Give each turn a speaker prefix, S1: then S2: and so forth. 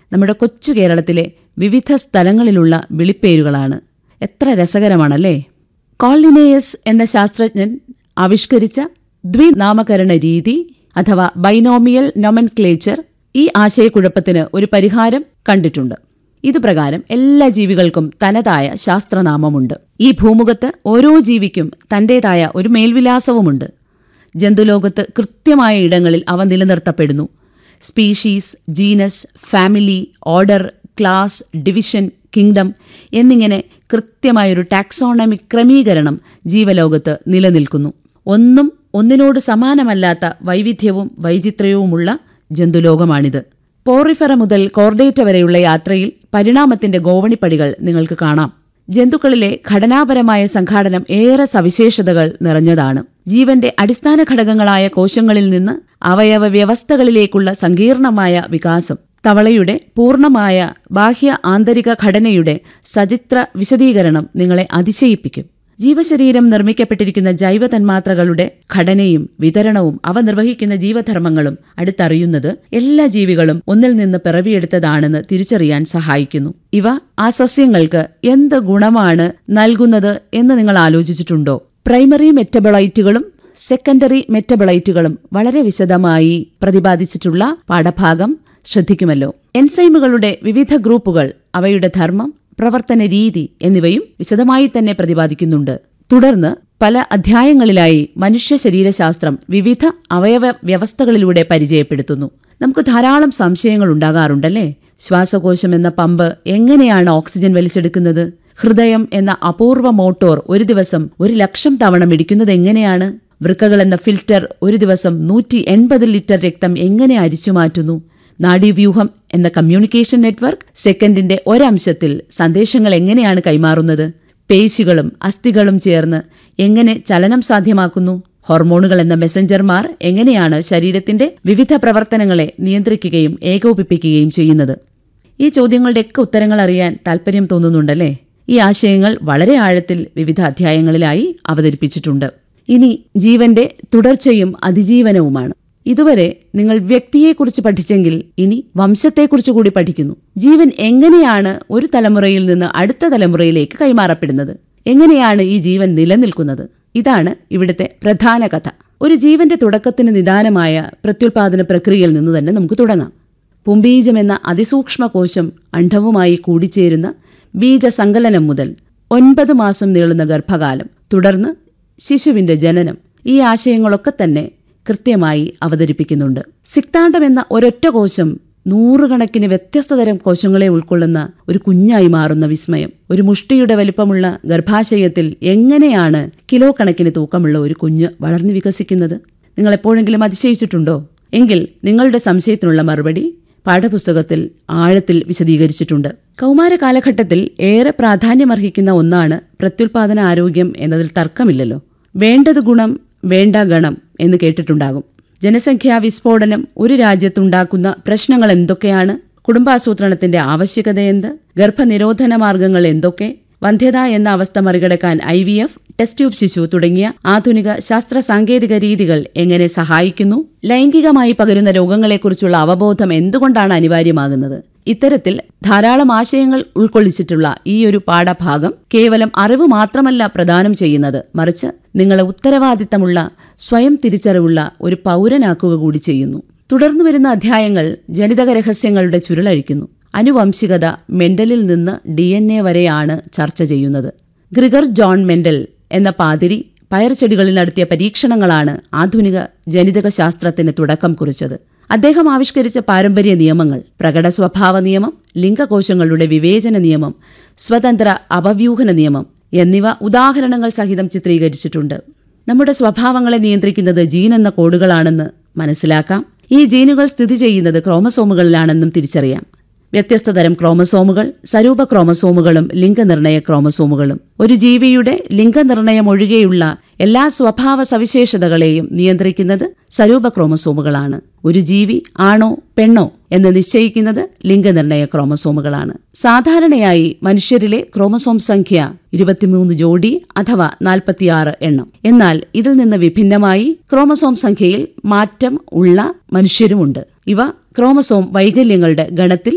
S1: നമ്മുടെ കൊച്ചു കേരളത്തിലെ വിവിധ സ്ഥലങ്ങളിലുള്ള വിളിപ്പേരുകളാണ് എത്ര രസകരമാണല്ലേ കോളിനേയസ് എന്ന ശാസ്ത്രജ്ഞൻ ആവിഷ്കരിച്ച ദ്വിനാമകരണ രീതി അഥവാ ബൈനോമിയൽ നൊമൻക്ലേച്ചർ ഈ ആശയക്കുഴപ്പത്തിന് ഒരു പരിഹാരം കണ്ടിട്ടുണ്ട് ഇതുപ്രകാരം എല്ലാ ജീവികൾക്കും തനതായ ശാസ്ത്രനാമമുണ്ട് ഈ ഭൂമുഖത്ത് ഓരോ ജീവിക്കും തന്റേതായ ഒരു മേൽവിലാസവുമുണ്ട് ജന്തുലോകത്ത് കൃത്യമായ ഇടങ്ങളിൽ അവ നിലനിർത്തപ്പെടുന്നു species genus family order class division kingdom എന്നിങ്ങനെ കൃത്യമായൊരു ടാക്സോണമിക് ക്രമീകരണം ജീവലോകത്ത് നിലനിൽക്കുന്നു ഒന്നും ഒന്നിനോട് സമാനമല്ലാത്ത വൈവിധ്യവും വൈചിത്ര്യവുമുള്ള ജന്തുലോകമാണിത് പോറിഫെറ മുതൽ കോർഡേറ്റ വരെയുള്ള യാത്രയിൽ പരിണാമത്തിന്റെ ഗോവണിപ്പടികൾ നിങ്ങൾക്ക് കാണാം ജന്തുക്കളിലെ ഘടനാപരമായ സംഘാടനം ഏറെ സവിശേഷതകൾ നിറഞ്ഞതാണ് ജീവന്റെ അടിസ്ഥാന ഘടകങ്ങളായ കോശങ്ങളിൽ നിന്ന് അവയവ വ്യവസ്ഥകളിലേക്കുള്ള സങ്കീർണമായ വികാസം തവളയുടെ പൂർണ്ണമായ ബാഹ്യ ആന്തരിക ഘടനയുടെ സചിത്ര വിശദീകരണം നിങ്ങളെ അതിശയിപ്പിക്കും ജീവശരീരം നിർമ്മിക്കപ്പെട്ടിരിക്കുന്ന ജൈവ തന്മാത്രകളുടെ ഘടനയും വിതരണവും അവ നിർവഹിക്കുന്ന ജീവധർമ്മങ്ങളും അടുത്തറിയുന്നത് എല്ലാ ജീവികളും ഒന്നിൽ നിന്ന് പിറവിയെടുത്തതാണെന്ന് തിരിച്ചറിയാൻ സഹായിക്കുന്നു ഇവ ആ സസ്യങ്ങൾക്ക് എന്ത് ഗുണമാണ് നൽകുന്നത് എന്ന് നിങ്ങൾ ആലോചിച്ചിട്ടുണ്ടോ പ്രൈമറി മെറ്റബോളൈറ്റുകളും സെക്കൻഡറി മെറ്റബോളൈറ്റുകളും വളരെ വിശദമായി പ്രതിപാദിച്ചിട്ടുള്ള പാഠഭാഗം ശ്രദ്ധിക്കുമല്ലോ എൻസൈമുകളുടെ വിവിധ ഗ്രൂപ്പുകൾ അവയുടെ ധർമ്മം പ്രവർത്തന രീതി എന്നിവയും വിശദമായി തന്നെ പ്രതിപാദിക്കുന്നുണ്ട് തുടർന്ന് പല അധ്യായങ്ങളിലായി മനുഷ്യ ശരീരശാസ്ത്രം വിവിധ അവയവ വ്യവസ്ഥകളിലൂടെ പരിചയപ്പെടുത്തുന്നു നമുക്ക് ധാരാളം സംശയങ്ങൾ ഉണ്ടാകാറുണ്ടല്ലേ ശ്വാസകോശം എന്ന പമ്പ് എങ്ങനെയാണ് ഓക്സിജൻ വലിച്ചെടുക്കുന്നത് ഹൃദയം എന്ന അപൂർവ മോട്ടോർ ഒരു ദിവസം ഒരു ലക്ഷം തവണ മിടിക്കുന്നത് എങ്ങനെയാണ് വൃക്കകൾ എന്ന ഫിൽറ്റർ ഒരു ദിവസം നൂറ്റി എൺപത് ലിറ്റർ രക്തം എങ്ങനെ അരിച്ചു മാറ്റുന്നു നാഡീവ്യൂഹം എന്ന കമ്മ്യൂണിക്കേഷൻ നെറ്റ്വർക്ക് സെക്കൻഡിന്റെ ഒരംശത്തിൽ സന്ദേശങ്ങൾ എങ്ങനെയാണ് കൈമാറുന്നത് പേശികളും അസ്ഥികളും ചേർന്ന് എങ്ങനെ ചലനം സാധ്യമാക്കുന്നു ഹോർമോണുകൾ എന്ന മെസഞ്ചർമാർ എങ്ങനെയാണ് ശരീരത്തിന്റെ വിവിധ പ്രവർത്തനങ്ങളെ നിയന്ത്രിക്കുകയും ഏകോപിപ്പിക്കുകയും ചെയ്യുന്നത് ഈ ചോദ്യങ്ങളുടെയൊക്കെ ഉത്തരങ്ങൾ അറിയാൻ താല്പര്യം തോന്നുന്നുണ്ടല്ലേ ഈ ആശയങ്ങൾ വളരെ ആഴത്തിൽ വിവിധ അധ്യായങ്ങളിലായി അവതരിപ്പിച്ചിട്ടുണ്ട് ഇനി ജീവന്റെ തുടർച്ചയും അതിജീവനവുമാണ് ഇതുവരെ നിങ്ങൾ വ്യക്തിയെക്കുറിച്ച് പഠിച്ചെങ്കിൽ ഇനി വംശത്തെക്കുറിച്ച് കൂടി പഠിക്കുന്നു ജീവൻ എങ്ങനെയാണ് ഒരു തലമുറയിൽ നിന്ന് അടുത്ത തലമുറയിലേക്ക് കൈമാറപ്പെടുന്നത് എങ്ങനെയാണ് ഈ ജീവൻ നിലനിൽക്കുന്നത് ഇതാണ് ഇവിടുത്തെ പ്രധാന കഥ ഒരു ജീവന്റെ തുടക്കത്തിന് നിദാനമായ പ്രത്യുൽപാദന പ്രക്രിയയിൽ നിന്ന് തന്നെ നമുക്ക് തുടങ്ങാം പുംബീജം എന്ന അതിസൂക്ഷ്മ കോശം അണ്ഡവുമായി കൂടിച്ചേരുന്ന ബീജസങ്കലനം മുതൽ ഒൻപത് മാസം നീളുന്ന ഗർഭകാലം തുടർന്ന് ശിശുവിന്റെ ജനനം ഈ ആശയങ്ങളൊക്കെ തന്നെ കൃത്യമായി അവതരിപ്പിക്കുന്നുണ്ട് സിക്താണ്ഡം എന്ന ഒരൊറ്റ കോശം നൂറുകണക്കിന് വ്യത്യസ്ത തരം കോശങ്ങളെ ഉൾക്കൊള്ളുന്ന ഒരു കുഞ്ഞായി മാറുന്ന വിസ്മയം ഒരു മുഷ്ടിയുടെ വലിപ്പമുള്ള ഗർഭാശയത്തിൽ എങ്ങനെയാണ് കിലോ കണക്കിന് തൂക്കമുള്ള ഒരു കുഞ്ഞ് വളർന്നു വികസിക്കുന്നത് നിങ്ങൾ എപ്പോഴെങ്കിലും അതിശയിച്ചിട്ടുണ്ടോ എങ്കിൽ നിങ്ങളുടെ സംശയത്തിനുള്ള മറുപടി പാഠപുസ്തകത്തിൽ ആഴത്തിൽ വിശദീകരിച്ചിട്ടുണ്ട് കൗമാര കാലഘട്ടത്തിൽ ഏറെ പ്രാധാന്യമർഹിക്കുന്ന ഒന്നാണ് പ്രത്യുൽപാദന ആരോഗ്യം എന്നതിൽ തർക്കമില്ലല്ലോ വേണ്ടത് ഗുണം വേണ്ട ഗണം എന്ന് കേട്ടിട്ടുണ്ടാകും ജനസംഖ്യാ വിസ്ഫോടനം ഒരു രാജ്യത്തുണ്ടാക്കുന്ന പ്രശ്നങ്ങൾ എന്തൊക്കെയാണ് കുടുംബാസൂത്രണത്തിന്റെ ആവശ്യകത എന്ത് ഗർഭനിരോധന മാർഗങ്ങൾ എന്തൊക്കെ വന്ധ്യത എന്ന അവസ്ഥ മറികടക്കാൻ I V F test tube ശിശു തുടങ്ങിയ ആധുനിക ശാസ്ത്ര സാങ്കേതിക രീതികൾ എങ്ങനെ സഹായിക്കുന്നു ലൈംഗികമായി പകരുന്ന രോഗങ്ങളെക്കുറിച്ചുള്ള അവബോധം എന്തുകൊണ്ടാണ് അനിവാര്യമാകുന്നത് ഇത്തരത്തിൽ ധാരാളം ആശയങ്ങൾ ഉൾക്കൊള്ളിച്ചിട്ടുള്ള ഈ ഒരു പാഠഭാഗം കേവലം അറിവ് മാത്രമല്ല പ്രദാനം ചെയ്യുന്നത് മറിച്ച് നിങ്ങളെ ഉത്തരവാദിത്തമുള്ള സ്വയം തിരിച്ചറിവുള്ള ഒരു പൗരനാക്കുക കൂടി ചെയ്യുന്നു തുടർന്നു വരുന്ന അധ്യായങ്ങൾ ജനിതക രഹസ്യങ്ങളുടെ ചുരുളഴിക്കുന്നു അനുവംശികത മെൻഡലിൽ നിന്ന് ഡി എൻ എ വരെയാണ് ചർച്ച ചെയ്യുന്നത് ഗ്രിഗർ ജോൺ മെൻഡൽ എന്ന പാതിരി പയർചെടികളിൽ നടത്തിയ പരീക്ഷണങ്ങളാണ് ആധുനിക ജനിതക ശാസ്ത്രത്തിന് തുടക്കം കുറിച്ചത് അദ്ദേഹം ആവിഷ്കരിച്ച പാരമ്പര്യ നിയമങ്ങൾ പ്രകട സ്വഭാവ നിയമം ലിംഗകോശങ്ങളുടെ വിവേചന നിയമം സ്വതന്ത്ര അപവ്യൂഹന നിയമം എന്നിവ ഉദാഹരണങ്ങൾ സഹിതം ചിത്രീകരിച്ചിട്ടുണ്ട് നമ്മുടെ സ്വഭാവങ്ങളെ നിയന്ത്രിക്കുന്നത് ജീൻ എന്ന കോഡുകളാണെന്ന് മനസ്സിലാക്കാം ഈ ജീനുകൾ സ്ഥിതി ചെയ്യുന്നത് ക്രോമസോമുകളിലാണെന്നും തിരിച്ചറിയാം വ്യത്യസ്ത തരം ക്രോമസോമുകൾ സരൂപ ക്രോമസോമുകളും ലിംഗനിർണയ ക്രോമസോമുകളും ഒരു ജീവിയുടെ ലിംഗനിർണയം ഒഴികെയുള്ള എല്ലാ സ്വഭാവ സവിശേഷതകളെയും നിയന്ത്രിക്കുന്നത് സരൂപ ക്രോമസോമുകളാണ് ഒരു ജീവി ആണോ പെണ്ണോ എന്ന് നിശ്ചയിക്കുന്നത് ലിംഗനിർണയ ക്രോമസോമുകളാണ് സാധാരണയായി മനുഷ്യരിലെ ക്രോമസോം സംഖ്യ ഇരുപത്തിമൂന്ന് ജോഡി അഥവാ നാൽപ്പത്തിയാറ് എണ്ണം എന്നാൽ ഇതിൽ നിന്ന് വിഭിന്നമായി ക്രോമസോം സംഖ്യയിൽ മാറ്റം ഉള്ള മനുഷ്യരുമുണ്ട് ഇവ ക്രോമസോം വൈകല്യങ്ങളുടെ ഗണത്തിൽ